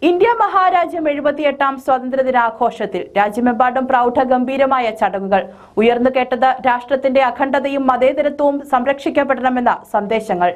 India മഹാരാജ്യം എഴുപത്തിയെട്ടാം സ്വാതന്ത്ര്യദിനാഘോഷത്തിൽ രാജ്യമെമ്പാടും പ്രൗഢഗംഭീരമായ ചടങ്ങുകൾ ഉയർന്നു കേട്ടത് രാഷ്ട്രത്തിന്റെ അഖണ്ഡതയും മതേതരത്വവും സംരക്ഷിക്കപ്പെടണമെന്ന സന്ദേശങ്ങൾ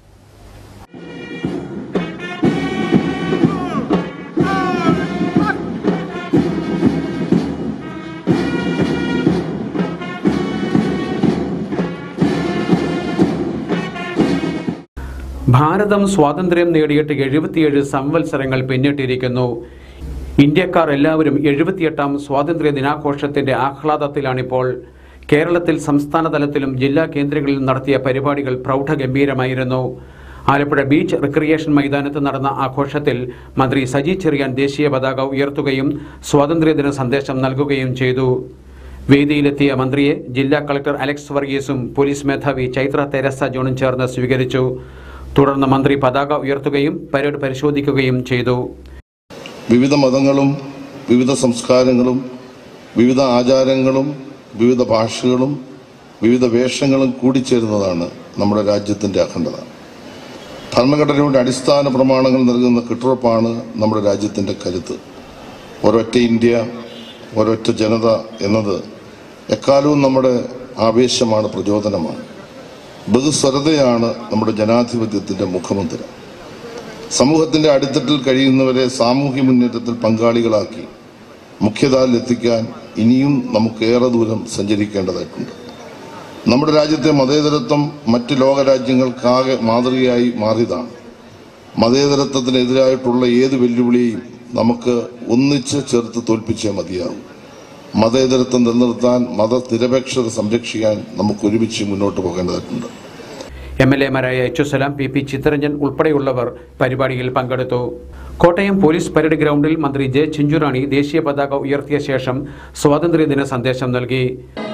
ഭാരതം സ്വാതന്ത്ര്യം നേടിയിട്ട് എഴുപത്തിയേഴ് സംവത്സരങ്ങൾ പിന്നിട്ടിരിക്കുന്നു ഇന്ത്യക്കാർ എല്ലാവരും എഴുപത്തിയെട്ടാം സ്വാതന്ത്ര്യ ദിനാഘോഷത്തിന്റെ ആഹ്ലാദത്തിലാണിപ്പോൾ കേരളത്തിൽ സംസ്ഥാന തലത്തിലും ജില്ലാ കേന്ദ്രങ്ങളിലും നടത്തിയ പരിപാടികൾ പ്രൗഢഗംഭീരമായിരുന്നു ആലപ്പുഴ ബീച്ച് റിക്രിയേഷൻ മൈതാനത്ത് നടന്ന ആഘോഷത്തിൽ മന്ത്രി സജി ചെറിയാൻ ദേശീയ പതാക ഉയർത്തുകയും സ്വാതന്ത്ര്യദിന സന്ദേശം നൽകുകയും ചെയ്തു വേദിയിലെത്തിയ മന്ത്രിയെ ജില്ലാ കളക്ടർ അലക്സ് വർഗീസും പോലീസ് മേധാവി ചൈത്ര തെരസ ജോണും ചേർന്ന് സ്വീകരിച്ചു തുടർന്ന് മന്ത്രി പതാക ഉയർത്തുകയും പരേഡ് പരിശോധിക്കുകയും ചെയ്തു വിവിധ മതങ്ങളും വിവിധ സംസ്കാരങ്ങളും വിവിധ ആചാരങ്ങളും വിവിധ ഭാഷകളും വിവിധ വേഷങ്ങളും കൂടിച്ചേരുന്നതാണ് നമ്മുടെ രാജ്യത്തിന്റെ അഖണ്ഡത ഭരണഘടനയുടെ അടിസ്ഥാന പ്രമാണങ്ങൾ നൽകുന്ന കെട്ടുറപ്പാണ് നമ്മുടെ രാജ്യത്തിന്റെ കരുത്ത് ഒരൊറ്റ ഇന്ത്യ ഒരൊറ്റ ജനത എന്നത് എക്കാലവും നമ്മുടെ ആവേശമാണ് പ്രചോദനമാണ് ബഹുസ്വരതയാണ് നമ്മുടെ ജനാധിപത്യത്തിന്റെ മുഖമുദ്ര സമൂഹത്തിന്റെ അടിത്തട്ടിൽ കഴിയുന്നവരെ സാമൂഹ്യ മുന്നേറ്റത്തിൽ പങ്കാളികളാക്കി മുഖ്യധാരയിലെത്തിക്കാൻ ഇനിയും നമുക്കേറെ ദൂരം സഞ്ചരിക്കേണ്ടതായിട്ടുണ്ട് നമ്മുടെ രാജ്യത്തെ മതേതരത്വം മറ്റ് ലോകരാജ്യങ്ങൾക്കാകെ മാതൃകയായി മാറിയതാണ് മതേതരത്വത്തിനെതിരായിട്ടുള്ള ഏത് വെല്ലുവിളിയെയും നമുക്ക് ഒന്നിച്ച് ചേർത്ത് തോൽപ്പിച്ചേ മതിയാവും മതേതരത്വം നിലനിർത്താൻ മതനിരപേക്ഷത സംരക്ഷിക്കാൻ നമുക്ക് ഒരുമിച്ച് മുന്നോട്ട് പോകേണ്ടതായിട്ടുണ്ട് എം എൽ എമാരായ H Salam P P Chitharanjan ഉൾപ്പെടെയുള്ളവർ പരിപാടിയിൽ പങ്കെടുത്തു കോട്ടയം പോലീസ് പരേഡ് ഗ്രൗണ്ടിൽ മന്ത്രി ജെ ചിഞ്ചുറാണി ദേശീയ പതാക ഉയർത്തിയ ശേഷം സ്വാതന്ത്ര്യദിന സന്ദേശം നൽകി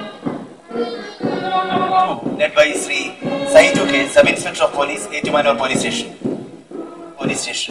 led by Sri Saiju K, Sub Inspector of Police, Etimanur Police Station. Police Station.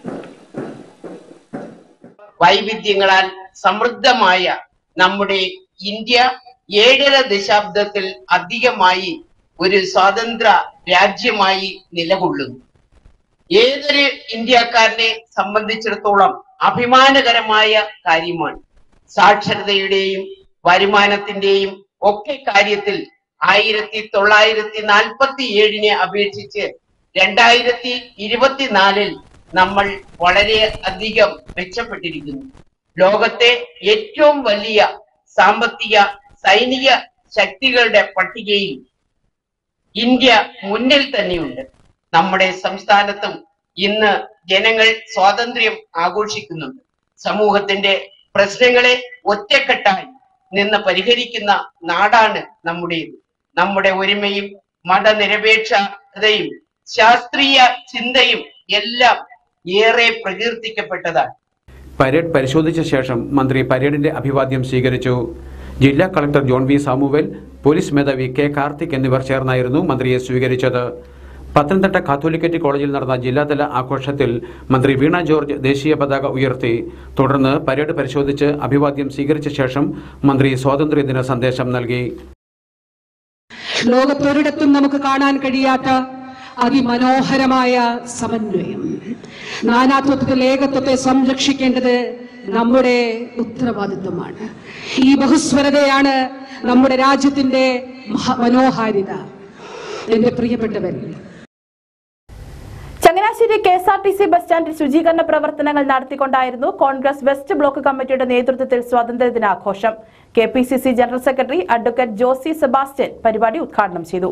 വൈവിധ്യങ്ങളാൽ സമൃദ്ധമായ നമ്മുടെ ഇന്ത്യ ഏഴര ദശാബ്ദത്തിൽ അധികമായി ഒരു സ്വതന്ത്ര രാജ്യമായി നിലകൊള്ളുന്നു ഏതൊരു ഇന്ത്യക്കാരനെ സംബന്ധിച്ചിടത്തോളം അഭിമാനകരമായ കാര്യമാണ് സാക്ഷരതയുടെയും വരുമാനത്തിന്റെയും ഒക്കെ കാര്യത്തിൽ ആയിരത്തി തൊള്ളായിരത്തി നാൽപ്പത്തി ഏഴിനെ അപേക്ഷിച്ച് രണ്ടായിരത്തി ഇരുപത്തിനാലിൽ നമ്മൾ വളരെ അധികം മെച്ചപ്പെട്ടിരിക്കുന്നു ലോകത്തെ ഏറ്റവും വലിയ സാമ്പത്തിക സൈനിക ശക്തികളുടെ പട്ടികയിൽ ഇന്ത്യ മുന്നിൽ തന്നെയുണ്ട് നമ്മുടെ സംസ്ഥാനത്തും ഇന്ന് ജനങ്ങൾ സ്വാതന്ത്ര്യം ആഘോഷിക്കുന്നുണ്ട് സമൂഹത്തിന്റെ പ്രശ്നങ്ങളെ ഒറ്റക്കെട്ടായി നിന്ന് പരിഹരിക്കുന്ന നാടാണ് നമ്മുടേത് നമ്മുടെ ഒരുമയും മതനിരപേക്ഷതയും ശാസ്ത്രീയ ചിന്തയും എല്ലാം ഏറെ പ്രകീർത്തിക്കപ്പെട്ടതാണ് പരേഡ് പരിശോധിച്ച ശേഷം മന്ത്രി പരേഡിന്റെ അഭിവാദ്യം സ്വീകരിച്ചു ജില്ലാ collector John V Samuel police മേധാവി കെ കാർത്തിക് എന്നിവർ ചേർന്നായിരുന്നു മന്ത്രിയെ സ്വീകരിച്ചത് പത്തനംതിട്ട കാത്തോലിക്കറ്റ് കോളേജിൽ നടന്ന ജില്ലാതല ആഘോഷത്തിൽ മന്ത്രി വീണ ജോർജ് ദേശീയ പതാക ഉയർത്തി തുടർന്ന് പരേഡ് പരിശോധിച്ച് അഭിവാദ്യം സ്വീകരിച്ച ശേഷം മന്ത്രി സ്വാതന്ത്ര്യദിന സന്ദേശം നൽകി ലോകത്തൊരിടത്തും നമുക്ക് കാണാൻ കഴിയാത്ത അതിമനോഹരമായ സമന്വയം നാനാത്വത്തിൽ ഏകത്വത്തെ സംരക്ഷിക്കേണ്ടത് നമ്മുടെ ഉത്തരവാദിത്വമാണ് ഈ ബഹുസ്വരതയാണ് നമ്മുടെ രാജ്യത്തിന്റെ മഹ- മനോഹാരിത എന്റെ പ്രിയപ്പെട്ടവർ Changanassery K S R T C bus സ്റ്റാൻഡിൽ ശുചീകരണ പ്രവർത്തനങ്ങൾ നടത്തിക്കൊണ്ടായിരുന്നു കോൺഗ്രസ് വെസ്റ്റ് ബ്ലോക്ക് കമ്മിറ്റിയുടെ നേതൃത്വത്തിൽ സ്വാതന്ത്ര്യദിനാഘോഷം K P C C general secretary advocate Josy Sebastian പരിപാടി ഉദ്ഘാടനം ചെയ്തു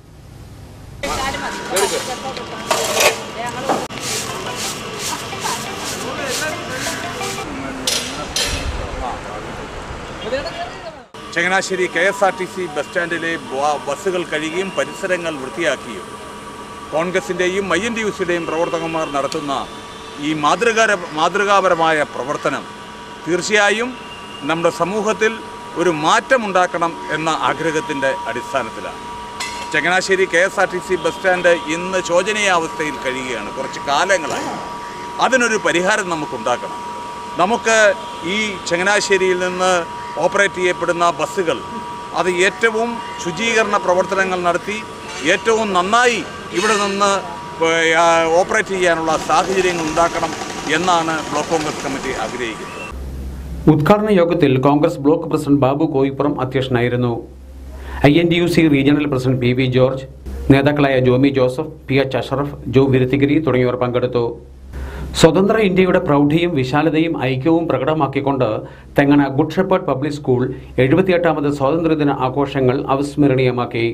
Changanassery K S R T C bus സ്റ്റാൻഡിലെ ബ- ബസ്സുകൾ കഴുകിയും പരിസരങ്ങൾ വൃത്തിയാക്കിയും കോൺഗ്രസിൻ്റെയും ഐ എൻ ഡി യു സിയുടെയും പ്രവർത്തകന്മാർ നടത്തുന്ന ഈ മാതൃകാര മാതൃകാപരമായ പ്രവർത്തനം തീർച്ചയായും നമ്മുടെ സമൂഹത്തിൽ ഒരു മാറ്റമുണ്ടാക്കണം എന്ന ആഗ്രഹത്തിൻ്റെ അടിസ്ഥാനത്തിലാണ് Changanassery K S R T C bus stand ഇന്ന് ശോചനീയാവസ്ഥയിൽ കഴിയുകയാണ് കുറച്ച് കാലങ്ങളായി അതിനൊരു പരിഹാരം നമുക്കുണ്ടാക്കണം നമുക്ക് ഈ ചങ്ങനാശ്ശേരിയിൽ നിന്ന് ഓപ്പറേറ്റ് ചെയ്യപ്പെടുന്ന ബസ്സുകൾ അത് ഏറ്റവും ശുചീകരണ പ്രവർത്തനങ്ങൾ നടത്തി ഏറ്റവും നന്നായി ഇവിടെ നിന്ന് ഏ, ആ, ഓപ്പറേറ്റ് ചെയ്യാനുള്ള സാഹചര്യങ്ങൾ ഉണ്ടാക്കണം എന്നാണ് ബ്ലോക്ക് കോൺഗ്രസ് കമ്മിറ്റി ആഗ്രഹിക്കുന്നത് ഉദ്ഘാടന യോഗത്തിൽ കോൺഗ്രസ് ബ്ലോക്ക് പ്രസിഡന്റ് ബാബു കോയിപ്പുറം അധ്യക്ഷനായിരുന്നു I N D U C regional president P V George നേതാക്കളായ Jomy Joseph P H Ashraf Jo Viruthigiri തുടങ്ങിയവർ പങ്കെടുത്തു സ്വതന്ത്ര ഇന്ത്യയുടെ പ്രൗഢിയും വിശാലതയും ഐക്യവും പ്രകടമാക്കിക്കൊണ്ട് Thengana good shepherd public school എഴുപത്തിയെട്ടാമത് സ്വാതന്ത്ര്യദിന ആഘോഷങ്ങൾ അവിസ്മരണീയമാക്കി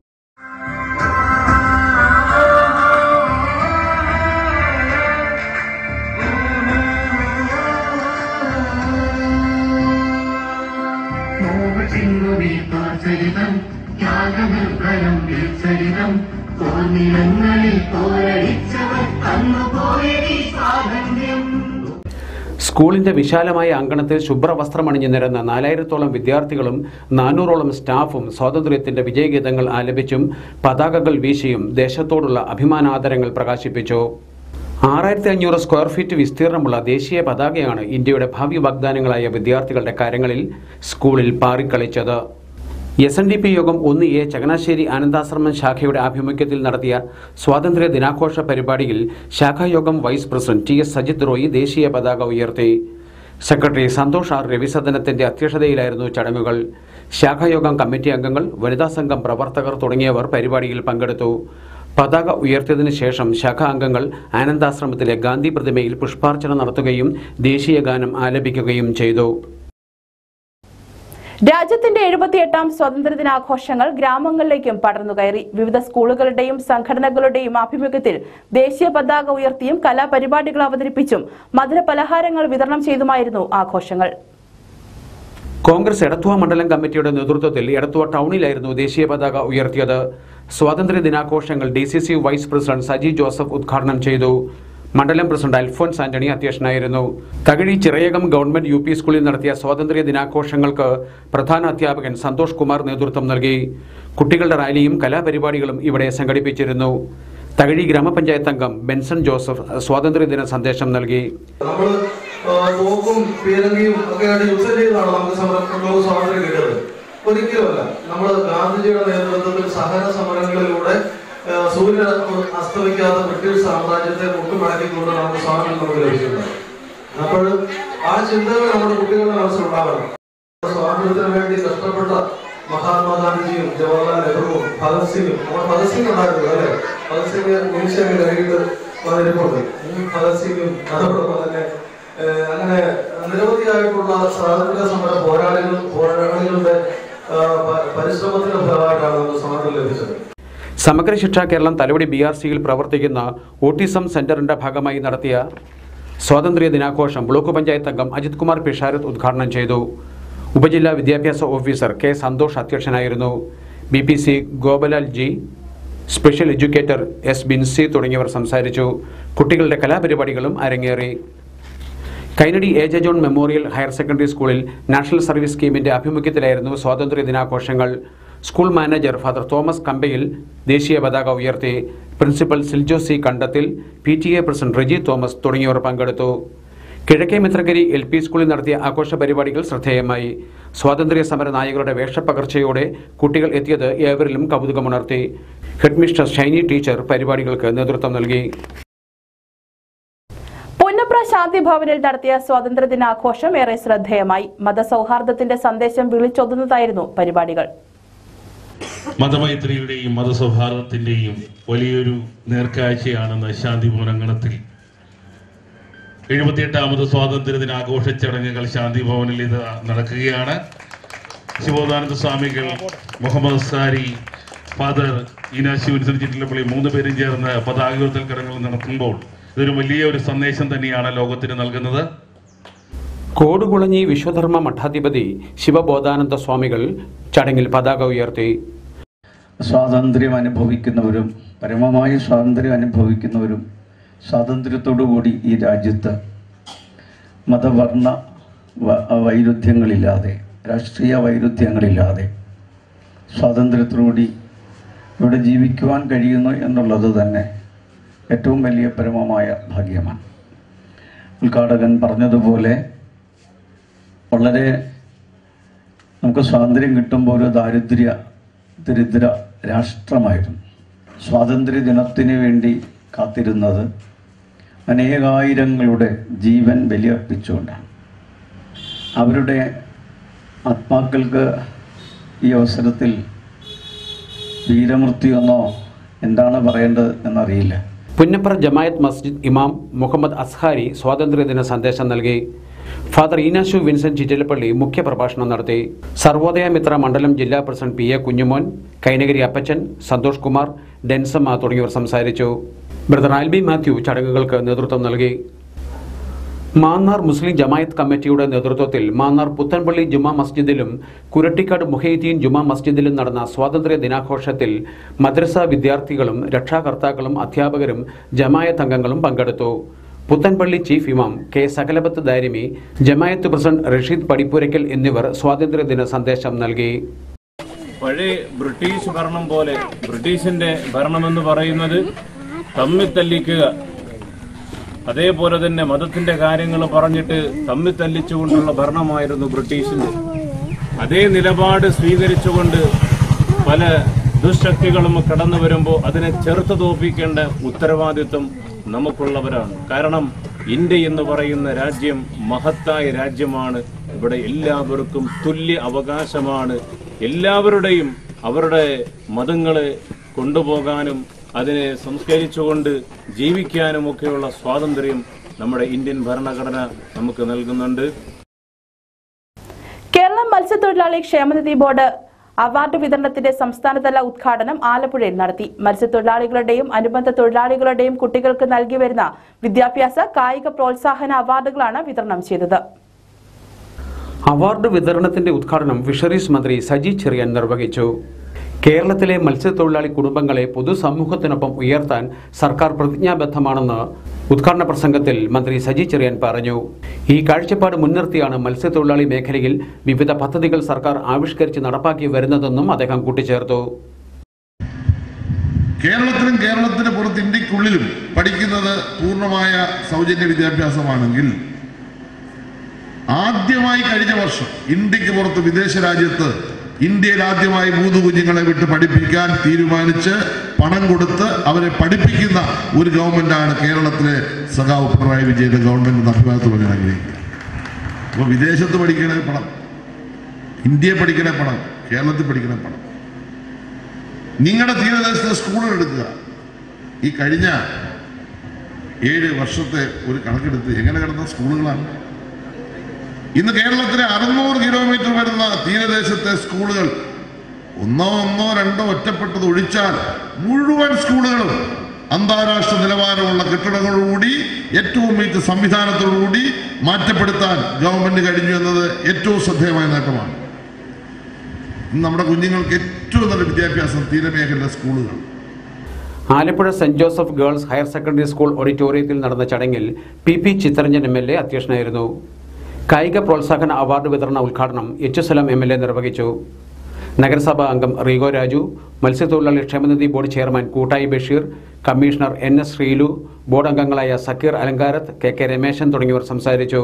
ചരിതം ത്യാഗനിർഭരം ചരിതം തോന്നിടങ്ങളിൽ പോരടിച്ചവർ തന്നുപോയതി സ്വാതന്ത്ര്യം സ്കൂളിന്റെ വിശാലമായ അങ്കണത്തിൽ ശുഭ്രവസ്ത്രമണിഞ്ഞു നിരന്ന നാലായിരത്തോളം വിദ്യാർത്ഥികളും നാനൂറോളം സ്റ്റാഫും സ്വാതന്ത്ര്യത്തിന്റെ വിജയഗീതങ്ങൾ ആലപിച്ചും പതാകകൾ വീശിയും ദേശത്തോടുള്ള അഭിമാനാദരങ്ങൾ പ്രകാശിപ്പിച്ചു ആറായിരത്തി അഞ്ഞൂറ് സ്ക്വയർ ഫീറ്റ് വിസ്തീർണമുള്ള ദേശീയ പതാകയാണ് ഇന്ത്യയുടെ ഭാവി വാഗ്ദാനങ്ങളായ വിദ്യാർത്ഥികളുടെ കരങ്ങളിൽ സ്കൂളിൽ പാറിക്കളിച്ചത് S N D P Yogam ഒന്ന് എ ചങ്ങനാശ്ശേരി ആനന്ദാശ്രമം ശാഖയുടെ ആഭിമുഖ്യത്തിൽ നടത്തിയ സ്വാതന്ത്ര്യ ദിനാഘോഷ പരിപാടിയിൽ ശാഖായോഗം vice president T S Sajith Roy ദേശീയ പതാക ഉയർത്തി സെക്രട്ടറി സന്തോഷ് ആർ രവിസദനത്തിന്റെ അധ്യക്ഷതയിലായിരുന്നു ചടങ്ങുകൾ ശാഖായോഗം കമ്മിറ്റി അംഗങ്ങൾ വനിതാ സംഘം പ്രവർത്തകർ തുടങ്ങിയവർ പരിപാടിയിൽ പങ്കെടുത്തു പതാക ഉയർത്തിയതിനു ശേഷം ശാഖാ അംഗങ്ങൾ ആനന്ദാശ്രമത്തിലെ ഗാന്ധി പ്രതിമയിൽ പുഷ്പാർച്ചന നടത്തുകയും ദേശീയ ഗാനം ആലപിക്കുകയും ചെയ്തു രാജ്യത്തിന്റെ എഴുപത്തിയെട്ടാം സ്വാതന്ത്ര്യദിനാഘോഷങ്ങൾ ഗ്രാമങ്ങളിലേക്കും പടർന്നു കയറി വിവിധ സ്കൂളുകളുടെയും സംഘടനകളുടെയും ആഭിമുഖ്യത്തിൽ ദേശീയ പതാക ഉയർത്തിയും കലാപരിപാടികൾ അവതരിപ്പിച്ചും മധുരപലഹാരങ്ങൾ വിതരണം ചെയ്തുമായിരുന്നു ആഘോഷങ്ങൾ കോൺഗ്രസ് എടത്തുവ മണ്ഡലം കമ്മിറ്റിയുടെ നേതൃത്വത്തിൽ എടത്തുവ ടൗണിലായിരുന്നു ദേശീയ പതാക ഉയർത്തിയത് സ്വാതന്ത്ര്യ ദിനാഘോഷങ്ങൾ D C C vice president Saji Joseph ഉദ്ഘാടനം ചെയ്തു മണ്ഡലം പ്രസിഡന്റ് അൽഫോൻസ് ആന്റണി അധ്യക്ഷനായിരുന്നു Thakazhi Chirayakam government U P സ്കൂളിൽ നടത്തിയ സ്വാതന്ത്ര്യ ദിനാഘോഷങ്ങൾക്ക് പ്രധാന അധ്യാപകൻ സന്തോഷ് കുമാർ നേതൃത്വം നൽകി കുട്ടികളുടെ റാലിയും കലാപരിപാടികളും ഇവിടെ സംഘടിപ്പിച്ചിരുന്നു തകഴി ഗ്രാമപഞ്ചായത്ത് അംഗം ബെൻസൺ ജോസഫ് സ്വാതന്ത്ര്യദിന സന്ദേശം നൽകി നമ്മൾ തോക്കും പീരങ്കിയും ഒക്കെ ആയിട്ട് യുദ്ധം ചെയ്താണ് നമുക്ക് സമരം നമുക്ക് സ്വാതന്ത്ര്യം കിട്ടിയത് ഒരിക്കലുമല്ല നമ്മൾ ഗാന്ധിജിയുടെ നേതൃത്വത്തിൽ സഹന സമരങ്ങളിലൂടെ ആ, സൂര്യൻ അസ്തമിക്കാത്ത ബ്രിട്ടീഷ് സാമ്രാജ്യത്തെ മുട്ടുമടക്കിക്കൊണ്ട് നമുക്ക് സ്വാതന്ത്ര്യം നമുക്ക് ലഭിച്ചിട്ടുണ്ട് അപ്പോൾ ആ ചിന്തകൾ നമ്മുടെ കുട്ടികളുടെ മനസ്സിലുണ്ടാകണം സ്വാതന്ത്ര്യത്തിന് വേണ്ടി കഷ്ടപ്പെട്ട മഹാത്മാഗാന്ധിജിയും ജവഹർലാൽ നെഹ്റുവും ഭഗത് സിംഗും നമ്മുടെ ഭഗത് സിംഗ് ഉണ്ടായിരുന്നു അല്ലെ ഭഗത് സിംഗ് നിമിഷം കഴിഞ്ഞിട്ട് വന്നിരിപ്പുണ്ട് ഈ ഭഗത് സിംഗും അതോടൊപ്പം തന്നെ ഏഹ്, അങ്ങനെ നിരവധിയായിട്ടുള്ള സ്വാതന്ത്ര്യ സമര പോരാളികൾ പോരാളികളുടെ ആ, പ- പരിശ്രമത്തിന്റെ ഫലമായിട്ടാണ് നമുക്ക് സ്വാതന്ത്ര്യം ലഭിച്ചത് സമഗ്ര ശിക്ഷാ കേരളം തലവടി ബി ആർ സിയിൽ പ്രവർത്തിക്കുന്ന ഓട്ടിസം സെന്ററിന്റെ ഭാഗമായി നടത്തിയ സ്വാതന്ത്ര്യ ദിനാഘോഷം ബ്ലോക്ക് പഞ്ചായത്ത് അംഗം അജിത് കുമാർ പിഷാരത്ത് ഉദ്ഘാടനം ചെയ്തു ഉപജില്ലാ വിദ്യാഭ്യാസ ഓഫീസർ കെ സന്തോഷ് അധ്യക്ഷനായിരുന്നു B P C Gopalal G special educator S Binsy തുടങ്ങിയവർ സംസാരിച്ചു കുട്ടികളുടെ കലാപരിപാടികളും അരങ്ങേറി Kainadi A J John memorial higher secondary സ്കൂളിൽ നാഷണൽ സർവീസ് സ്കീമിന്റെ ആഭിമുഖ്യത്തിലായിരുന്നു സ്വാതന്ത്ര്യ ദിനാഘോഷങ്ങൾ school manager father Thomas Kampayil ദേശീയ പതാക ഉയർത്തി principal Siljo C Kandathil P T A president Reji Thomas തുടങ്ങിയവർ പങ്കെടുത്തു കിഴക്കേ മിത്രകരി എൽ പി സ്കൂളിൽ നടത്തിയ ആഘോഷ പരിപാടികൾ ശ്രദ്ധേയമായി സ്വാതന്ത്ര്യ സമര നായകരുടെ വേഷപ്പകർച്ചയോടെ കുട്ടികൾ എത്തിയത് ഏവരിലും കൗതുകമുണർത്തി ഹെഡ്മിസ്റ്റർ ഷൈനി ടീച്ചർ പരിപാടികൾക്ക് നേതൃത്വം നൽകി പുന്നപ്ര ശാന്തി ഭവനിൽ നടത്തിയ സ്വാതന്ത്ര്യ ദിനാഘോഷം ഏറെ ശ്രദ്ധേയമായി മതസൗഹാർദ്ദത്തിന്റെ സന്ദേശം വിളിച്ചൊതുന്നതായിരുന്നു പരിപാടികൾ മതമൈത്രിയുടെയും മതസൗഹാർദ്ദത്തിന്റെയും വലിയൊരു നേർക്കാഴ്ചയാണെന്ന് ശാന്തിഭവൻ അങ്കണത്തിൽ എഴുപത്തിയെട്ടാമത് സ്വാതന്ത്ര്യ ദിനാഘോഷ ചടങ്ങുകൾ ശാന്തിഭവനിൽ ഇത് നടക്കുകയാണ് ശിവോദാനന്ദ സ്വാമികൾ മുഹമ്മദ് സാരി ഫാദർ ഈനാശി വിൻസൻ ചിറ്റിലപ്പള്ളി മൂന്ന് പേരും ചേർന്ന് പതാക ഉയർത്തൽ കടങ്ങൾ നടത്തുമ്പോൾ ഇതൊരു വലിയ ഒരു സന്ദേശം തന്നെയാണ് ലോകത്തിന് നൽകുന്നത് കോടുകുളഞ്ഞി വിശ്വധർമ്മ മഠാധിപതി ശിവബോധാനന്ദ സ്വാമികൾ ചടങ്ങിൽ പതാക ഉയർത്തി സ്വാതന്ത്ര്യം അനുഭവിക്കുന്നവരും പരമമായ സ്വാതന്ത്ര്യം അനുഭവിക്കുന്നവരും സ്വാതന്ത്ര്യത്തോടുകൂടി ഈ രാജ്യത്ത് മതവർണ്ണ വ- വൈരുദ്ധ്യങ്ങളില്ലാതെ രാഷ്ട്രീയ വൈരുദ്ധ്യങ്ങളില്ലാതെ സ്വാതന്ത്ര്യത്തോടുകൂടി ഇവിടെ ജീവിക്കുവാൻ കഴിയുന്നു എന്നുള്ളത് തന്നെ ഏറ്റവും വലിയ പരമമായ ഭാഗ്യമാണ് ഉദ്ഘാടകൻ പറഞ്ഞതുപോലെ വളരെ നമുക്ക് സ്വാതന്ത്ര്യം കിട്ടുമ്പോൾ ഒരു ദാരിദ്ര്യ ദരിദ്ര രാഷ്ട്രമായിരുന്നു സ്വാതന്ത്ര്യ ദിനത്തിന് വേണ്ടി കാത്തിരുന്നത് അനേകായിരങ്ങളുടെ ജീവൻ ബലിയർപ്പിച്ചുകൊണ്ടാണ് അവരുടെ ആത്മാക്കൾക്ക് ഈ അവസരത്തിൽ വീരമൃത്യു എന്നോ എന്താണ് പറയേണ്ടത് എന്നറിയില്ല പുന്നപ്ര ജമായത്ത് മസ്ജിദ് ഇമാം മുഹമ്മദ് അസ്ഹാരി സ്വാതന്ത്ര്യദിന സന്ദേശം നൽകി ഫാദർ ഈനാശു വിൻസെന്റ് ചിറ്റലപ്പള്ളി മുഖ്യപ്രഭാഷണം നടത്തി സർവോദയ മിത്ര മണ്ഡലം ജില്ലാ president P A Kunjumon Kainagiri Appachan Santhosh Kumar Densamma തുടങ്ങിയവർ സംസാരിച്ചു ബ്രദർ ആൽബി മാത്യു ചടങ്ങുകൾക്ക് നേതൃത്വം നൽകി മാന്നാർ മുസ്ലിം ജമായത്ത് കമ്മിറ്റിയുടെ നേതൃത്വത്തിൽ മാന്നാർ പുത്തൻപള്ളി ജുമാ മസ്ജിദിലും കുരട്ടിക്കാട് മുഹൈദ്ദീൻ ജുമാ മസ്ജിദിലും നടന്ന സ്വാതന്ത്ര്യ ദിനാഘോഷത്തിൽ മദ്രസ വിദ്യാർത്ഥികളും രക്ഷാകർത്താക്കളും അധ്യാപകരും ജമായത്ത് അംഗങ്ങളും പങ്കെടുത്തു പുത്തൻപള്ളി ചീഫ് ഇമാം കെ സകലബത്ത് ദാരിമി ജമായത്ത് പ്രസിഡന്റ് റഷീദ് പടിപ്പുരയ്ക്കൽ എന്നിവർ സ്വാതന്ത്ര്യദിന സന്ദേശം നൽകി പഴയ ബ്രിട്ടീഷ് ഭരണം പോലെ ബ്രിട്ടീഷിന്റെ ഭരണമെന്ന് പറയുന്നത് തമ്മിൽ തല്ലിക്കുക അതേപോലെ തന്നെ മതത്തിന്റെ കാര്യങ്ങൾ പറഞ്ഞിട്ട് തമ്മിൽ തല്ലിച്ചുകൊണ്ടുള്ള ഭരണമായിരുന്നു ബ്രിട്ടീഷിന്റെ അതേ നിലപാട് സ്വീകരിച്ചുകൊണ്ട് പല ദുശക്തികളും കടന്നു വരുമ്പോൾ അതിനെ ചെറുത്ത് തോപ്പിക്കേണ്ട ഉത്തരവാദിത്വം നമുക്കുള്ളവരാണ് കാരണം ഇന്ത്യ എന്ന് പറയുന്ന രാജ്യം മഹത്തായ രാജ്യമാണ് ഇവിടെ എല്ലാവർക്കും തുല്യ അവകാശമാണ് എല്ലാവരുടെയും അവരുടെ മതങ്ങളെ കൊണ്ടുപോകാനും അതിനെ സംസ്കരിച്ചുകൊണ്ട് ജീവിക്കാനും ഒക്കെയുള്ള സ്വാതന്ത്ര്യം നമ്മുടെ ഇന്ത്യൻ ഭരണഘടന നമുക്ക് നൽകുന്നുണ്ട് കേരള മത്സ്യത്തൊഴിലാളി ക്ഷേമനിധി ബോർഡ് അവാർഡ് വിതരണത്തിന്റെ സംസ്ഥാനതല ഉദ്ഘാടനം ആലപ്പുഴയിൽ നടത്തി മത്സ്യത്തൊഴിലാളികളുടെയും അനുബന്ധ തൊഴിലാളികളുടെയും കുട്ടികൾക്ക് നൽകി വരുന്ന വിദ്യാഭ്യാസ കായിക പ്രോത്സാഹന അവാർഡുകളാണ് വിതരണം ചെയ്തത് അവാർഡ് വിതരണത്തിന്റെ ഉദ്ഘാടനം ഫിഷറീസ് മന്ത്രി സജി ചെറിയാൻ നിർവഹിച്ചു കേരളത്തിലെ മത്സ്യത്തൊഴിലാളി കുടുംബങ്ങളെ പൊതുസമൂഹത്തിനൊപ്പം ഉയർത്താൻ സർക്കാർ പ്രതിജ്ഞാബദ്ധമാണെന്ന് ഉദ്ഘാടന പ്രസംഗത്തിൽ മന്ത്രി സജി ചെറിയാൻ പറഞ്ഞു ഈ കാഴ്ചപ്പാട് മുൻനിർത്തിയാണ് മത്സ്യത്തൊഴിലാളി മേഖലയിൽ വിവിധ പദ്ധതികൾ സർക്കാർ ആവിഷ്കരിച്ച് നടപ്പാക്കി വരുന്നതെന്നും അദ്ദേഹം കൂട്ടിച്ചേർത്തു കേരളത്തിലും കേരളത്തിന് പുറത്ത് ഇന്ത്യക്കുള്ളിലും പഠിക്കുന്നത് പൂർണ്ണമായ സൗജന്യ വിദ്യാഭ്യാസമാണെങ്കിൽ ആദ്യമായി കഴിഞ്ഞ വർഷം ഇന്ത്യക്ക് പുറത്ത് വിദേശ രാജ്യത്ത് ഇന്ത്യയിൽ ആദ്യമായി മൂന്ന് കുഞ്ഞുങ്ങളെ വിട്ട് പഠിപ്പിക്കാൻ തീരുമാനിച്ച് പണം കൊടുത്ത് അവരെ പഠിപ്പിക്കുന്ന ഒരു ഗവൺമെന്റാണ് കേരളത്തിലെ സഖാവ് പിണറായി വിജയന്റെ ഗവൺമെന്റ് അഭിപ്രായത്തിൽ പറയാൻ ആഗ്രഹിക്കുക അപ്പോൾ വിദേശത്ത് പഠിക്കണ പണം ഇന്ത്യയെ പഠിക്കണ പണം കേരളത്തിൽ പഠിക്കണ പണം നിങ്ങളുടെ തീരദേശത്തെ സ്കൂളുകൾ എടുക്കുക ഈ കഴിഞ്ഞ ഏഴ് വർഷത്തെ ഒരു കണക്കെടുത്ത് എങ്ങനെ കിടന്ന സ്കൂളുകളാണ് ഇന്ന് കേരളത്തിലെ അറുന്നൂറ് കിലോമീറ്റർ വരുന്ന തീരദേശത്തെ സ്കൂളുകൾ ഒന്നോ ഒന്നോ രണ്ടോ ഒറ്റപ്പെട്ടത് ഒഴിച്ചാൽ മുഴുവൻ സ്കൂളുകളും അന്താരാഷ്ട്ര നിലവാരമുള്ള കെട്ടിടങ്ങളോടുകൂടി ഏറ്റവും മികച്ച സംവിധാനത്തോടുകൂടി മാറ്റപ്പെടുത്താൻ ഗവൺമെന്റ് കഴിഞ്ഞു എന്നത് ഏറ്റവും ശ്രദ്ധേയമായ നേട്ടമാണ് ഇന്ന് നമ്മുടെ കുഞ്ഞുങ്ങൾക്ക് ഏറ്റവും നല്ല വിദ്യാഭ്യാസം തീരമേഖലയിലെ സ്കൂളുകൾ Alappuzha saint Joseph girls higher secondary school ഓഡിറ്റോറിയത്തിൽ നടന്ന ചടങ്ങിൽ P P Chitharanjan M L A അധ്യക്ഷനായിരുന്നു കായിക പ്രോത്സാഹന അവാർഡ് വിതരണ ഉദ്ഘാടനം H Salam M L A നിർവഹിച്ചു നഗരസഭാ അംഗം റീഗോ രാജു മത്സ്യത്തൊഴിലാളി ക്ഷേമനിധി board chairman Koottayi Basheer commissioner N S Sreelu board അംഗങ്ങളായ സക്കീർ അലങ്കാരത്ത് കെ കെ രമേശൻ തുടങ്ങിയവർ സംസാരിച്ചു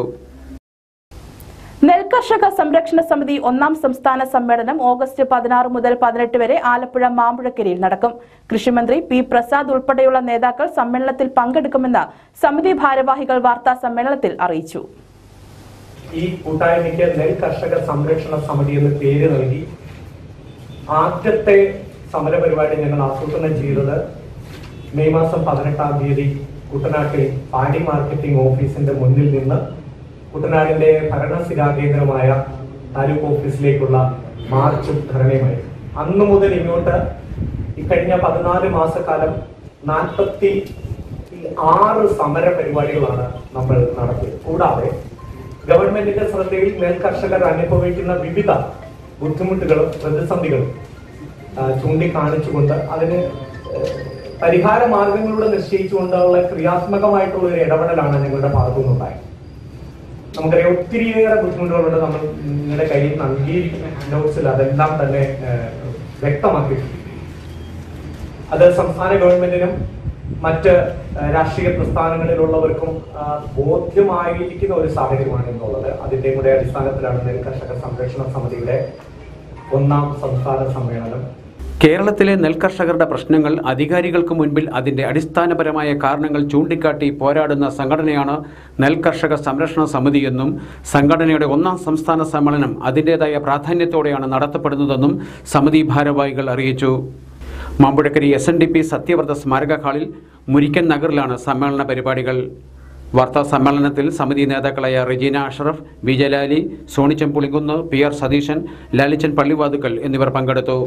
നെൽകർഷക സംരക്ഷണ സമിതി ഒന്നാം സംസ്ഥാന സമ്മേളനം ഓഗസ്റ്റ് പതിനാറ് മുതൽ പതിനെട്ട് വരെ ആലപ്പുഴ മാമ്പുഴക്കരയിൽ നടക്കും കൃഷിമന്ത്രി പി പ്രസാദ് ഉൾപ്പെടെയുള്ള നേതാക്കൾ സമ്മേളനത്തിൽ പങ്കെടുക്കുമെന്ന് സമിതി ഭാരവാഹികൾ വാർത്താ സമ്മേളനത്തിൽ അറിയിച്ചു ഈ കൂട്ടായ്മയ്ക്ക് നെൽ കർഷക സംരക്ഷണ സമിതി എന്ന് പേര് നൽകി ആദ്യത്തെ സമരപരിപാടി ഞങ്ങൾ ആസൂത്രണം ചെയ്തത് മെയ് മാസം പതിനെട്ടാം തീയതി കുട്ടനാട്ടിൽ പാടി മാർക്കറ്റിംഗ് ഓഫീസിന്റെ മുന്നിൽ നിന്ന് കുട്ടനാടിന്റെ ഭരണസ്ഥിരാ കേന്ദ്രമായ താലൂക്ക് ഓഫീസിലേക്കുള്ള മാർച്ചും ധരണയുമായി അന്നു മുതൽ ഇങ്ങോട്ട് ഇക്കഴിഞ്ഞ പതിനാല് മാസക്കാലം നാൽപ്പത്തി ആറ് സമര പരിപാടികളാണ് നമ്മൾ നടത്തിയത് കൂടാതെ ഗവൺമെന്റിന്റെ ശ്രദ്ധയിൽ നെൽകർഷകർ അനുഭവിക്കുന്ന വിവിധ ബുദ്ധിമുട്ടുകളും പ്രതിസന്ധികളും ആ, ചൂണ്ടിക്കാണിച്ചുകൊണ്ട് അതിന് ഏഹ്, പരിഹാര മാർഗങ്ങളിലൂടെ നിശ്ചയിച്ചുകൊണ്ടുള്ള ക്രിയാത്മകമായിട്ടുള്ള ഒരു ഇടപെടലാണ് ഞങ്ങളുടെ ഭാഗത്തു നിന്നുണ്ടായത് നമുക്കറിയാം ഒത്തിരിയേറെ ബുദ്ധിമുട്ടുകളുണ്ട് നമ്മൾ നിങ്ങളുടെ കയ്യിൽ നൽകിയിരിക്കുന്ന ഹാൻഡ്ഔട്ട്സിൽ അതെല്ലാം തന്നെ ഏഹ്, വ്യക്തമാക്കിയിട്ടുണ്ട് അത് സംസ്ഥാന ഗവൺമെന്റിനും മറ്റ് ഏഹ്, രാഷ്ട്രീയ പ്രസ്ഥാനങ്ങളിലുള്ളവർക്കും ആ, ബോധ്യമായിരിക്കുന്ന ഒരു സാഹചര്യമാണ് എന്നുള്ളത് അതിന്റെ കൂടെ അടിസ്ഥാനത്തിലാണ് നെൽ കർഷക സംരക്ഷണ സമിതിയുടെ ഒന്നാം സംസ്ഥാന സമ്മേളനം കേരളത്തിലെ നെൽകർഷകരുടെ പ്രശ്നങ്ങൾ അധികാരികൾക്ക് മുൻപിൽ അതിന്റെ അടിസ്ഥാനപരമായ കാരണങ്ങൾ ചൂണ്ടിക്കാട്ടി പോരാടുന്ന സംഘടനയാണ് നെൽകർഷക സംരക്ഷണ സമിതിയെന്നും സംഘടനയുടെ ഒന്നാം സംസ്ഥാന സമ്മേളനം അതിൻ്റെതായ പ്രാധാന്യത്തോടെയാണ് നടത്തപ്പെടുന്നതെന്നും സമിതി ഭാരവാഹികൾ അറിയിച്ചു Mampuzhakari S N D P Sathyavratha സ്മാരക ഹാളിൽ മുരിക്കൻ നഗറിലാണ് സമ്മേളന പരിപാടികൾ വാർത്താ സമ്മേളനത്തിൽ സമിതി നേതാക്കളായ Rejeena Ashraf V Jalali Sonichan Pulinkunnu P R Satheesan Lalichan Pallivathukkal എന്നിവർ പങ്കെടുത്തു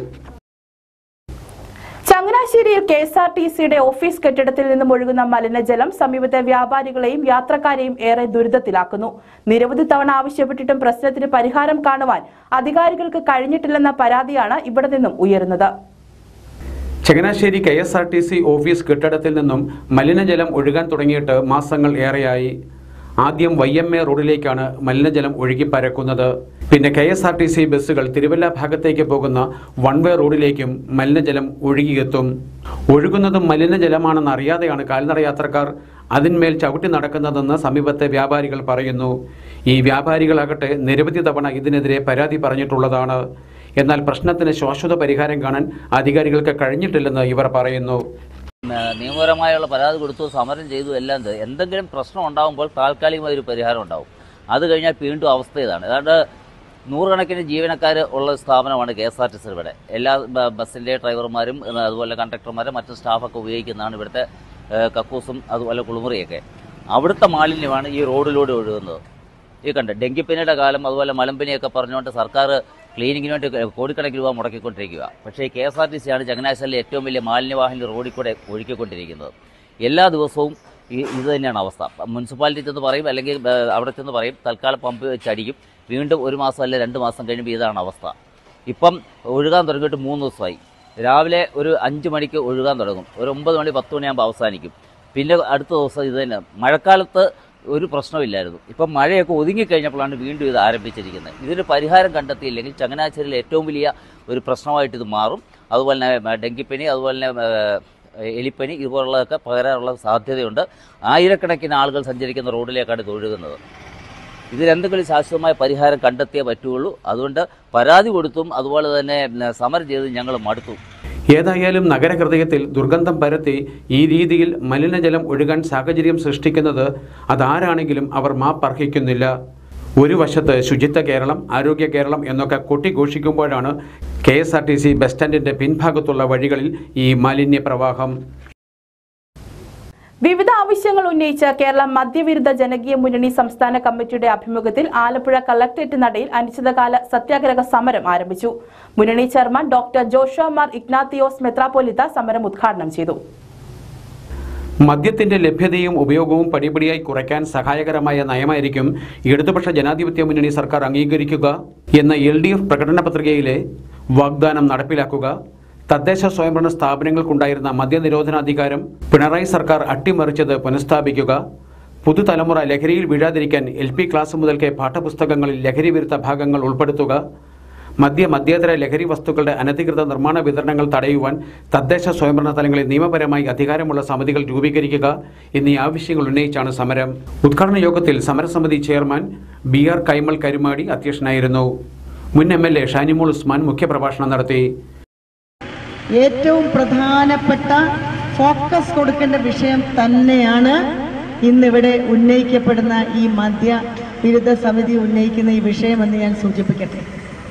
ചങ്ങനാശ്ശേരിയിൽ കെ എസ് ആർ ടി സിയുടെ ഓഫീസ് കെട്ടിടത്തിൽ നിന്നും ഒഴുകുന്ന മലിനജലം സമീപത്തെ വ്യാപാരികളെയും യാത്രക്കാരെയും ഏറെ ദുരിതത്തിലാക്കുന്നു നിരവധി തവണ ആവശ്യപ്പെട്ടിട്ടും പ്രശ്നത്തിന് പരിഹാരം കാണുവാൻ അധികാരികൾക്ക് കഴിഞ്ഞിട്ടില്ലെന്ന പരാതിയാണ് ഇവിടെ നിന്നും ഉയരുന്നത് Changanassery K S R T C office കെട്ടിടത്തിൽ നിന്നും മലിനജലം ഒഴുകാൻ തുടങ്ങിയിട്ട് മാസങ്ങൾ ഏറെയായി ആദ്യം വൈ എം എ റോഡിലേക്കാണ് മലിനജലം ഒഴുകി പരക്കുന്നത് പിന്നെ K S R T C ബസ്സുകൾ തിരുവല്ല ഭാഗത്തേക്ക് പോകുന്ന വൺ വേ റോഡിലേക്കും മലിനജലം ഒഴുകിയെത്തും ഒഴുകുന്നതും മലിനജലമാണെന്ന് അറിയാതെയാണ് കാൽനട യാത്രക്കാർ അതിന്മേൽ ചവിട്ടി നടക്കുന്നതെന്ന് സമീപത്തെ വ്യാപാരികൾ പറയുന്നു ഈ വ്യാപാരികളാകട്ടെ നിരവധി തവണ ഇതിനെതിരെ പരാതി പറഞ്ഞിട്ടുള്ളതാണ് എന്നാൽ പ്രശ്നത്തിന് ശാശ്വത പരിഹാരം കാണാൻ അധികാരികൾക്ക് കഴിഞ്ഞിട്ടില്ലെന്ന് ഇവർ പറയുന്നു നിയമപരമായുള്ള പരാതി കൊടുത്തു സമരം ചെയ്തു എല്ലാം ചെയ്തു. എന്തെങ്കിലും പ്രശ്നം ഉണ്ടാകുമ്പോൾ താൽക്കാലികമായ ഒരു പരിഹാരം ഉണ്ടാവും അത് കഴിഞ്ഞാൽ വീണ്ടും അവസ്ഥ ഇതാണ് ഏതാണ്ട് നൂറുകണക്കിന് ജീവനക്കാർ ഉള്ള സ്ഥാപനമാണ് K S R T C ഇവിടെ എല്ലാ ബ- ബസ്സിൻ്റെ ഡ്രൈവർമാരും ഏ, അതുപോലെ കണ്ടക്ടർമാരും മറ്റു സ്റ്റാഫൊക്കെ ഉപയോഗിക്കുന്നതാണ് ഇവിടുത്തെ ഏ, കക്കൂസും അതുപോലെ കുളിമുറിയൊക്കെ അവിടുത്തെ മാലിന്യമാണ് ഈ റോഡിലൂടെ ഒഴുകുന്നത് ഈ കണ്ട് ഡെങ്കിപ്പനിയുടെ കാലം അതുപോലെ മലമ്പനിയൊക്കെ പറഞ്ഞുകൊണ്ട് സർക്കാർ ക്ലീനിങ്ങിന് വേണ്ടി കോടിക്കണക്കിന് രൂപ മുടക്കിക്കൊണ്ടിരിക്കുക പക്ഷേ കെ എസ് ആർ ടി സിയാണ് ചങ്ങനാശ്ശേരിയിലെ ഏറ്റവും വലിയ മാലിന്യവാഹിനി റോഡിൽ കൂടെ ഒഴുക്കിക്കൊണ്ടിരിക്കുന്നത് എല്ലാ ദിവസവും ഈ ഇത് തന്നെയാണ് അവസ്ഥ മുനിസിപ്പാലിറ്റി ചെന്ന് പറയും അല്ലെങ്കിൽ ഏ, അവിടെ ചെന്ന് പറയും തൽക്കാലം പമ്പ് വെച്ച് അടിക്കും വീണ്ടും ഒരു മാസം അല്ലെങ്കിൽ രണ്ട് മാസം കഴിയുമ്പോൾ ഇതാണ് അവസ്ഥ ഇപ്പം ഒഴുകാൻ തുടങ്ങിയിട്ട് മൂന്ന് ദിവസമായി രാവിലെ ഒരു അഞ്ച് മണിക്ക് ഒഴുകാൻ തുടങ്ങും ഒരു ഒമ്പത് മണി പത്ത് മണിയാകുമ്പോൾ അവസാനിക്കും പിന്നെ അടുത്ത ദിവസം ഇത് തന്നെ മഴക്കാലത്ത് ഒരു പ്രശ്നമില്ലായിരുന്നു ഇപ്പം മഴയൊക്കെ ഒതുങ്ങിക്കഴിഞ്ഞപ്പോഴാണ് വീണ്ടും ഇത് ആരംഭിച്ചിരിക്കുന്നത് ഇതിന് പരിഹാരം കണ്ടെത്തിയില്ലെങ്കിൽ ചങ്ങനാശ്ശേരിയിൽ ഏറ്റവും വലിയ ഒരു പ്രശ്നമായിട്ട് ഇത് മാറും അതുപോലെ തന്നെ ഡെങ്കിപ്പനി അതുപോലെ തന്നെ ഏഹ്, എലിപ്പനി ഇതുപോലുള്ളതൊക്കെ പകരാനുള്ള സാധ്യതയുണ്ട് ആയിരക്കണക്കിന് ആളുകൾ സഞ്ചരിക്കുന്ന റോഡിലേക്കാണ് ഇത് ഒഴുകുന്നത് ഇതിനെന്തെങ്കിലും ശാശ്വതമായ പരിഹാരം കണ്ടെത്തിയേ പറ്റുള്ളൂ അതുകൊണ്ട് പരാതി കൊടുത്തും അതുപോലെ തന്നെ ഉം, സമരം ചെയ്ത് ഞങ്ങൾ മടുത്തു ഏതായാലും നഗരഹൃദയത്തിൽ ദുർഗന്ധം പരത്തി ഈ രീതിയിൽ മലിനജലം ഒഴുകാൻ സാഹചര്യം സൃഷ്ടിക്കുന്നത് അതാരാണെങ്കിലും അവർ മാപ്പർഹിക്കുന്നില്ല ഒരു വശത്ത് ശുചിത്വ കേരളം ആരോഗ്യ കേരളം എന്നൊക്കെ കൊട്ടിഘോഷിക്കുമ്പോഴാണ് K S R T C bus സ്റ്റാൻഡിന്റെ പിൻഭാഗത്തുള്ള വഴികളിൽ ഈ മാലിന്യ പ്രവാഹം വിവിധ ആവശ്യങ്ങൾ ഉന്നയിച്ച് കേരള മദ്യവിരുദ്ധ ജനകീയ മുന്നണി സംസ്ഥാന കമ്മിറ്റിയുടെ ആഭിമുഖ്യത്തിൽ ആലപ്പുഴ കളക്ടറേറ്റ് നടയിൽ അനിശ്ചിതകാല സത്യാഗ്രഹ സമരം ആരംഭിച്ചു മുന്നണി chairman doctor Joshua Mar Ignatius Methrapolitha സമരം ഉദ്ഘാടനം ചെയ്തു മദ്യത്തിന്റെ ലഭ്യതയും ഉപയോഗവും പടിപടിയായി കുറയ്ക്കാൻ സഹായകരമായ നയമായിരിക്കും ഇടതുപക്ഷ ജനാധിപത്യ മുന്നണി സർക്കാർ അംഗീകരിക്കുക എന്ന എൽ ഡി എഫ് പ്രകടന പത്രികയിലെ വാഗ്ദാനം നടപ്പിലാക്കുക തദ്ദേശ സ്വയംഭരണ സ്ഥാപനങ്ങൾക്കുണ്ടായിരുന്ന മദ്യനിരോധനാധികാരം പിണറായി സർക്കാർ അട്ടിമറിച്ചത് പുനഃസ്ഥാപിക്കുക പുതുതലമുറ ലഹരിയിൽ വീഴാതിരിക്കാൻ എൽ പി ക്ലാസ് മുതൽക്കേ പാഠപുസ്തകങ്ങളിൽ ലഹരി വിരുദ്ധ ഭാഗങ്ങൾ ഉൾപ്പെടുത്തുക മദ്യ മദ്യേതര ലഹരി വസ്തുക്കളുടെ അനധികൃത നിർമ്മാണ വിതരണങ്ങൾ തടയുവാൻ തദ്ദേശ സ്വയംഭരണ തലങ്ങളിൽ നിയമപരമായി അധികാരമുള്ള സമിതികൾ രൂപീകരിക്കുക എന്നീ ആവശ്യങ്ങൾ ഉന്നയിച്ചാണ് സമരം ഉദ്ഘാടന യോഗത്തിൽ സമരസമിതി chairman B R Kaimal Karumadi അധ്യക്ഷനായിരുന്നു മുൻ M L A Shanimol Usman മുഖ്യപ്രഭാഷണം നടത്തി ഏറ്റവും പ്രധാനപ്പെട്ട ഫോക്കസ് കൊടുക്കേണ്ട വിഷയം തന്നെയാണ് ഇന്നിവിടെ ഉന്നയിക്കപ്പെടുന്ന ഈ മദ്യ വിരുദ്ധ സമിതി ഉന്നയിക്കുന്ന ഈ വിഷയമെന്ന് ഞാൻ സൂചിപ്പിക്കട്ടെ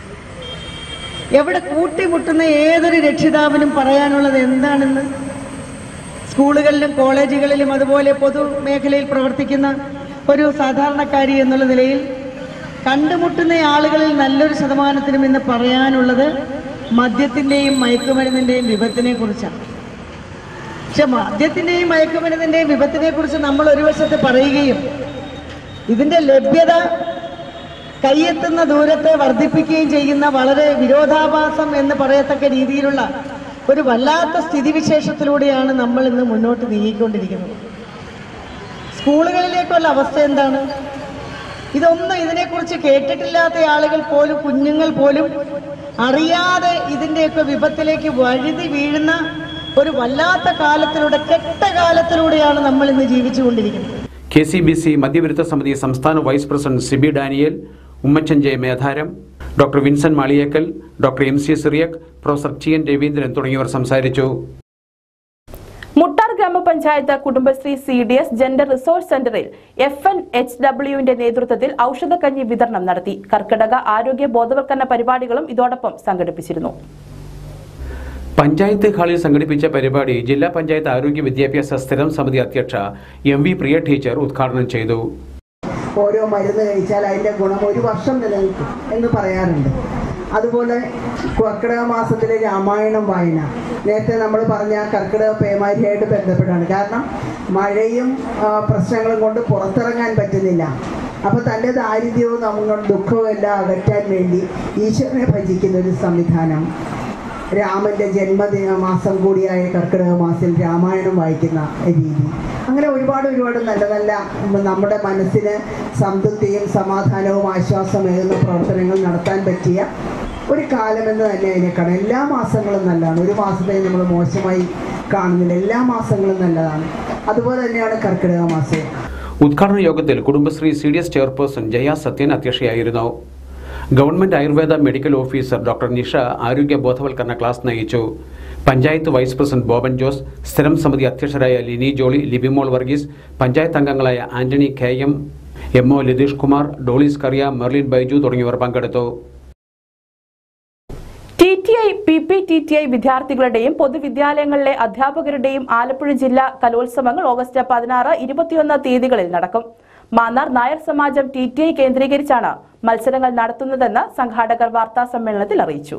എവിടെ കൂട്ടിമുട്ടുന്ന ഏതൊരു രക്ഷിതാവിനും പറയാനുള്ളത് എന്താണെന്ന് സ്കൂളുകളിലും കോളേജുകളിലും അതുപോലെ പൊതുമേഖലയിൽ പ്രവർത്തിക്കുന്ന ഒരു സാധാരണക്കാരി എന്നുള്ള നിലയിൽ കണ്ടുമുട്ടുന്ന ആളുകളിൽ നല്ലൊരു ശതമാനത്തിനും ഇന്ന് പറയാനുള്ളത് മദ്യത്തിൻ്റെയും മയക്കുമരുന്നിൻ്റെയും വിപത്തിനെ കുറിച്ചാണ് പക്ഷെ മദ്യത്തിൻ്റെയും മയക്കുമരുന്നിൻ്റെയും വിപത്തിനെ കുറിച്ച് നമ്മൾ ഒരു വശത്ത് പറയുകയും ഇതിൻ്റെ ലഭ്യത കൈയെത്തുന്ന ദൂരത്തെ വർദ്ധിപ്പിക്കുകയും ചെയ്യുന്ന വളരെ വിരോധാഭാസം എന്ന് പറയത്തക്ക രീതിയിലുള്ള ഒരു വല്ലാത്ത സ്ഥിതിവിശേഷത്തിലൂടെയാണ് നമ്മൾ ഇന്ന് മുന്നോട്ട് നീങ്ങിക്കൊണ്ടിരിക്കുന്നത് സ്കൂളുകളിലേക്കുള്ള അവസ്ഥ എന്താണ് ഇതൊന്നും ഇതിനെക്കുറിച്ച് കേട്ടിട്ടില്ലാത്ത ആളുകൾ പോലും കുഞ്ഞുങ്ങൾ പോലും അറിയാതെ ഇതിൻ്റെയൊക്കെ വിപത്തിലേക്ക് വഴുതി വീഴുന്ന ഒരു വല്ലാത്ത കാലത്തിലൂടെ കെട്ട കാലത്തിലൂടെയാണ് നമ്മൾ ഇന്ന് ജീവിച്ചുകൊണ്ടിരിക്കുന്നത് കെ സി ബി സി മദ്യവിരുദ്ധ സമിതി സംസ്ഥാന vice president Siby Daniel Ummachan J Medharam doctor Vincent Maliyekkal doctor M C Cyriac professor T N Raveendran തുടങ്ങിയവർ സംസാരിച്ചു മുട്ടാർ ഗ്രാമപഞ്ചായത്ത് Kudumbashree C D S gender resource സെന്ററിൽ എഫ് എൻ എച്ച് ഡബ്ല്യുവിന്റെ നേതൃത്വത്തിൽ ഔഷധക്കഞ്ഞി വിതരണം നടത്തി കർക്കിടക ആരോഗ്യ ബോധവൽക്കരണ പരിപാടികളും ഇതോടൊപ്പം സംഘടിപ്പിച്ചിരുന്നു പഞ്ചായത്ത് ഹാളിൽ സംഘടിപ്പിച്ച പരിപാടി ജില്ലാ പഞ്ചായത്ത് ആരോഗ്യ വിദ്യാഭ്യാസ സ്ഥിരം സമിതി അധ്യക്ഷ എം വി പ്രിയ ടീച്ചർ ഉദ്ഘാടനം ചെയ്തു ഓരോ മരുന്ന് കഴിച്ചാൽ അതിൻ്റെ ഗുണം ഒരു വർഷം നിലനിൽക്കും എന്ന് പറയാറുണ്ട് അതുപോലെ കർക്കിടക മാസത്തിലെ രാമായണം വായന നേരത്തെ നമ്മൾ പറഞ്ഞ കർക്കിടക പേമാരിയായിട്ട് ബന്ധപ്പെട്ടാണ് കാരണം മഴയും ആ, പ്രശ്നങ്ങളും കൊണ്ട് പുറത്തിറങ്ങാൻ പറ്റുന്നില്ല അപ്പോൾ തൻ്റെ ദാരിദ്ര്യവും നമ്മുടെ ദുഃഖവും എല്ലാം അകറ്റാൻ വേണ്ടി ഈശ്വരനെ ഭജിക്കുന്ന ഒരു സംവിധാനം രാമന്റെ ജന്മദിന മാസം കൂടിയായ കർക്കിടക മാസത്തിൽ രാമായണം വായിക്കുന്ന രീതി അങ്ങനെ ഒരുപാട് ഒരുപാട് നല്ല നല്ല നമ്മുടെ മനസ്സിന് സംതൃപ്തിയും സമാധാനവും ആശ്വാസമേകുന്ന പ്രവർത്തനങ്ങൾ നടത്താൻ പറ്റിയ ഒരു കാലമെന്ന് തന്നെ അതിനെ കാണാം എല്ലാ മാസങ്ങളും നല്ലതാണ് ഒരു മാസത്തെ നമ്മൾ മോശമായി കാണുന്നില്ല എല്ലാ മാസങ്ങളും നല്ലതാണ് അതുപോലെ തന്നെയാണ് കർക്കിടക മാസം ഉദ്ഘാടന യോഗത്തിൽ Kudumbashree C D S chairperson Jaya Sathyan അധ്യക്ഷയായിരുന്നു government Ayurveda medical officer doctor Nisha ആരോഗ്യ ബോധവൽക്കരണ ക്ലാസ് നയിച്ചു panchayat vice president Boban Jose സ്ഥിരം സമിതി അധ്യക്ഷരായ ലിനി ജോളി ലിബിമോൾ വർഗീസ് പഞ്ചായത്ത് അംഗങ്ങളായ Antony K M M O Latheesh Kumar Dolis Kariya Merlin Baiju തുടങ്ങിയവർ പങ്കെടുത്തു T T I P P T T I വിദ്യാർത്ഥികളുടെയും പൊതുവിദ്യാലയങ്ങളിലെ അധ്യാപകരുടെയും ആലപ്പുഴ ജില്ലാ കലോത്സവങ്ങൾ ഓഗസ്റ്റ് പതിനാറ് ഇരുപത്തിയൊന്ന് തീയതികളിൽ നടക്കും Mannar Nair Samajam T T I കേന്ദ്രീകരിച്ചാണ് മത്സരങ്ങൾ നടത്തുന്നതെന്ന് സംഘാടകർ വാർത്താ സമ്മേളനത്തിൽ അറിയിച്ചു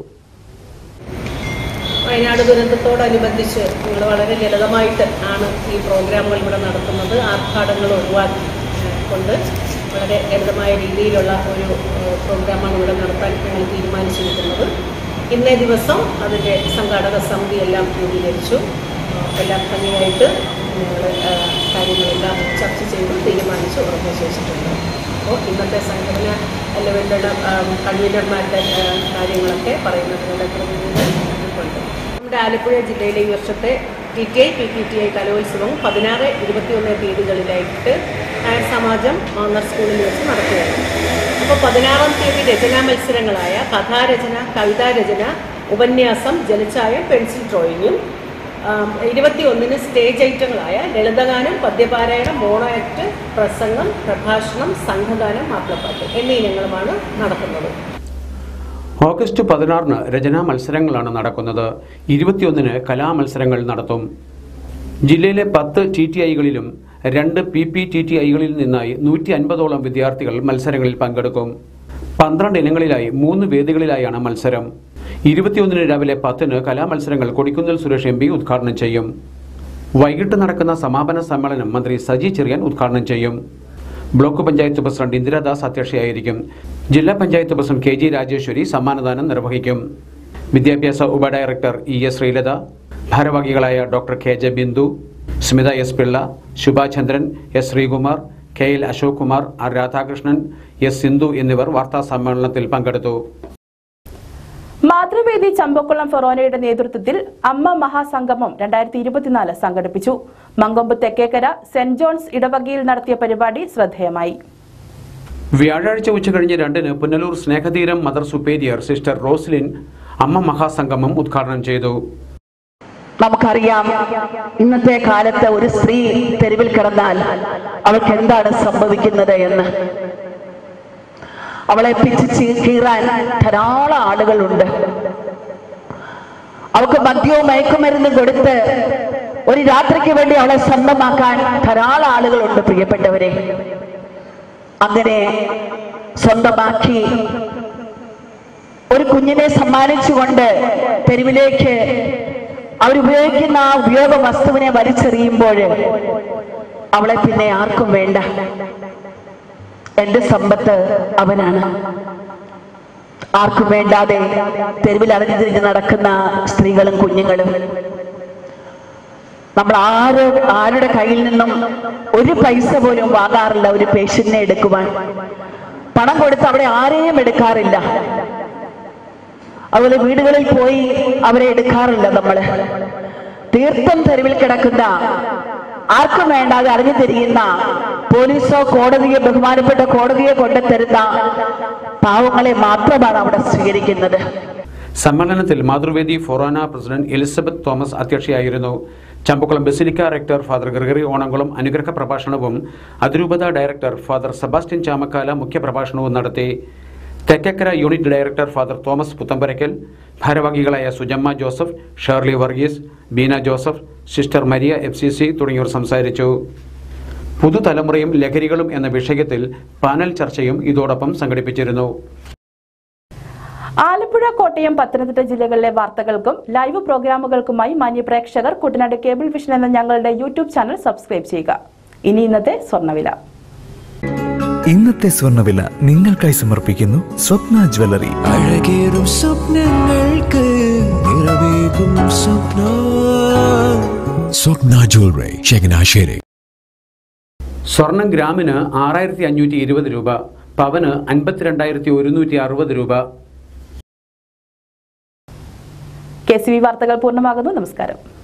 വയനാട് ദുരന്തത്തോടനുബന്ധിച്ച് ഞങ്ങൾ വളരെ ലളിതമായിട്ട് ആണ് ഈ പ്രോഗ്രാമുകൾ ഇവിടെ നടത്തുന്നത് ആർഭാടങ്ങൾ ഒഴിവാക്കി കൊണ്ട് വളരെ ലളിതമായ രീതിയിലുള്ള ഒരു ഏഹ്, പ്രോഗ്രാമാണ് ഇവിടെ നടത്താൻ ഞങ്ങൾ തീരുമാനിച്ചിരിക്കുന്നത് ഇന്നേ ദിവസം അതിൻ്റെ സംഘാടക സമിതി എല്ലാം രൂപീകരിച്ചു ഏഹ്, എല്ലാം ഭംഗിയായിട്ട് ഞങ്ങൾ ഏഹ്, കാര്യങ്ങളെല്ലാം ചർച്ച ചെയ്ത് തീരുമാനിച്ച് ഉറപ്പിച്ച് വെച്ചിട്ടുണ്ട് അപ്പോൾ ഇന്നത്തെ സംഘടന ലെവലിലുള്ള കൺവീനർമാരുടെ ഏഹ്, കാര്യങ്ങളൊക്കെ പറയുന്നതിനുള്ള പ്രതിനിധികൾ ഉണ്ട് നമ്മുടെ ആലപ്പുഴ ജില്ലയിലെ ഈ വർഷത്തെ T T I P P T T കലോത്സവം പതിനാറ് ഇരുപത്തിയൊന്ന് തീയതികളിലായിട്ട് നായർ സമാജം മാന്നർ സ്കൂളിൽ വെച്ച് നടക്കുകയാണ് അപ്പോൾ പതിനാറാം തീയതി രചനാ മത്സരങ്ങളായ കഥാരചന കവിതാരചന ഉപന്യാസം ജലച്ചായം പെൻസിൽ ഡ്രോയിങ്ങും ഇരുപത്തി ഒന്നിന് സ്റ്റേജ് ഐറ്റങ്ങളായ ലളിതഗാനം പദ്യപാരായണം മോണോ ആക്ട് പ്രസംഗം പ്രഭാഷണം സംഘഗാനം മാപ്പിളപ്പാട്ട് എന്നീ ഇനങ്ങളുമാണ് നടക്കുന്നത് ഓഗസ്റ്റ് പതിനാറിന് രചനാ മത്സരങ്ങളാണ് നടക്കുന്നത് ഇരുപത്തിയൊന്നിന് കലാമത്സരങ്ങൾ നടത്തും ജില്ലയിലെ പത്ത് ടി ടി ഐകളിലും രണ്ട് പി പി ടി ടി ഐകളിൽ നിന്നായി നൂറ്റി അൻപതോളം വിദ്യാർത്ഥികൾ മത്സരങ്ങളിൽ പങ്കെടുക്കും പന്ത്രണ്ട് ഇനങ്ങളിലായി മൂന്ന് വേദികളിലായാണ് മത്സരം ഇരുപത്തിയൊന്നിന് രാവിലെ പത്തിന് കലാമത്സരങ്ങൾ കൊടിക്കുന്നിൽ സുരേഷ് എം പി ഉദ്ഘാടനം ചെയ്യും വൈകിട്ട് നടക്കുന്ന സമാപന സമ്മേളനം മന്ത്രി സജി ചെറിയാൻ ഉദ്ഘാടനം ചെയ്യും ബ്ലോക്ക് പഞ്ചായത്ത് പ്രസിഡന്റ് ഇന്ദിരാദാസ് അധ്യക്ഷയായിരിക്കും ജില്ലാ panchayat president K G Rajeshwari സമ്മാനദാനം നിർവഹിക്കും വിദ്യാഭ്യാസ ഉപഡയറക്ടർ ഇ എസ് ശ്രീലത ഭാരവാഹികളായ doctor K J Bindu Smitha S Pillai Shubhachandran S Sreekumar K L Ashok Kumar R Radhakrishnan S Sindhu എന്നിവർ വാർത്താ സമ്മേളനത്തിൽ പങ്കെടുത്തു മാതൃവേദി ചമ്പക്കുളം ഫെറോനയുടെ നേതൃത്വത്തിൽ അമ്മ മഹാസംഗമം രണ്ടായിരത്തി ഇരുപത്തിനാല് സംഘടിപ്പിച്ചു മങ്കൊമ്പ് തെക്കേക്കര സെന്റ് ജോൺസ് ഇടവകയിൽ നടത്തിയ പരിപാടി ശ്രദ്ധേയമായി വ്യാഴാഴ്ച ഉച്ചകഴിഞ്ഞ് രണ്ടിന് Punalur Snehatheeram mother superior sister Roslin Amma മഹാസംഗമം ഉദ്ഘാടനം ചെയ്തു നമുക്കറിയാം ഇന്നത്തെ കാലത്ത് ഒരു സ്ത്രീ തെരുവിൽ കിടന്നാൽ അവൾക്ക് എന്താണ് സംഭവിക്കുന്നത് എന്ന് അവളെ പിച്ചിച്ച് കീറാൻ ധാരാളം ആളുകളുണ്ട് അവൾക്ക് മദ്യവും മയക്കുമരുന്നും കൊടുത്ത് ഒരു രാത്രിക്ക് വേണ്ടി അവളെ സ്വന്തമാക്കാൻ ധാരാളം ആളുകളുണ്ട് പ്രിയപ്പെട്ടവരെ അങ്ങനെ സ്വന്തമാക്കി ഒരു കുഞ്ഞിനെ സമ്മാനിച്ചുകൊണ്ട് തെരുവിലേക്ക് അവരുപയോഗിക്കുന്ന ആ ഉപയോഗ വസ്തുവിനെ വലിച്ചെറിയുമ്പോൾ അവളെ പിന്നെ ആർക്കും വേണ്ട എന്റെ സമ്പത്ത് അവനാണ് ആർക്കും വേണ്ടാതെ തെരുവിൽ അലഞ്ഞു തിരിഞ്ഞ് നടക്കുന്ന സ്ത്രീകളും കുഞ്ഞുങ്ങളും നമ്മൾ ആര് ആരുടെ കയ്യിൽ നിന്നും ഒരു പൈസ പോലും വാങ്ങാറില്ല ഒരു പേഷ്യന്റിനെ എടുക്കുവാൻ പണം കൊടുത്ത് അവിടെ ആരെയും എടുക്കാറില്ല അതുപോലെ വീടുകളിൽ പോയി അവരെ എടുക്കാറില്ല നമ്മള് തീർത്ഥം തെരുവിൽ കിടക്കുന്ന ആർക്കും വേണ്ടാതെ അറിഞ്ഞു തിരിയുന്ന പോലീസോ കോടതിയോ ബഹുമാനപ്പെട്ട കോടതിയെ കൊണ്ടുതരുന്ന പാവങ്ങളെ മാത്രമാണ് അവിടെ സ്വീകരിക്കുന്നത് സമ്മേളനത്തിൽ Mathruvedi Forane president Elizabeth Thomas അധ്യക്ഷയായിരുന്നു Champakulam basilica rector father Gregory Onamkulam അനുഗ്രഹ പ്രഭാഷണവും അതിരൂപത ഡയറക്ടർ ഫാദർ സെബാസ്റ്റ്യൻ ചാമക്കാല മുഖ്യപ്രഭാഷണവും നടത്തി Thekkekara unit director father Thomas Puthamparakkal ഭാരവാഹികളായ Sujamma Joseph Shirley Varghese Beena Joseph sister Maria F C C തുടങ്ങിയവർ സംസാരിച്ചു പുതുതലമുറയും ലഹരികളും എന്ന വിഷയത്തിൽ പാനൽ ചർച്ചയും ഇതോടൊപ്പം സംഘടിപ്പിച്ചിരുന്നു ആലപ്പുഴ കോട്ടയം പത്തനംതിട്ട ജില്ലകളിലെ വാർത്തകൾക്കും ലൈവ് പ്രോഗ്രാമുകൾക്കുമായി മാന്യ പ്രേക്ഷകർ കുട്ടനാട് കേബിൾ വിഷൻ എന്ന ഞങ്ങളുടെ യൂട്യൂബ് ചാനൽ സബ്സ്ക്രൈബ് ചെയ്യുക ഇനി ഇന്നത്തെ സ്വർണ്ണവില ഇന്നത്തെ സ്വർണ്ണവില നിങ്ങൾക്കായി സമർപ്പിക്കുന്നു സ്വപ്ന ജ്വല്ലറി അഴകേറും സ്വപ്നങ്ങൾക്ക് നിറവേകും സ്വപ്ന സ്വപ്ന ജ്വല്ലറി ചങ്ങനാശ്ശേരി സ്വർണം ഗ്രാമിന് ആറായിരത്തി അഞ്ഞൂറ്റി ഇരുപത് രൂപ പവന് അൻപത്തിരണ്ടായിരത്തി ഒരുന്നൂറ്റി അറുപത് രൂപ കെ സി വി വാർത്തകൾ പൂർണ്ണമാകുന്നു നമസ്കാരം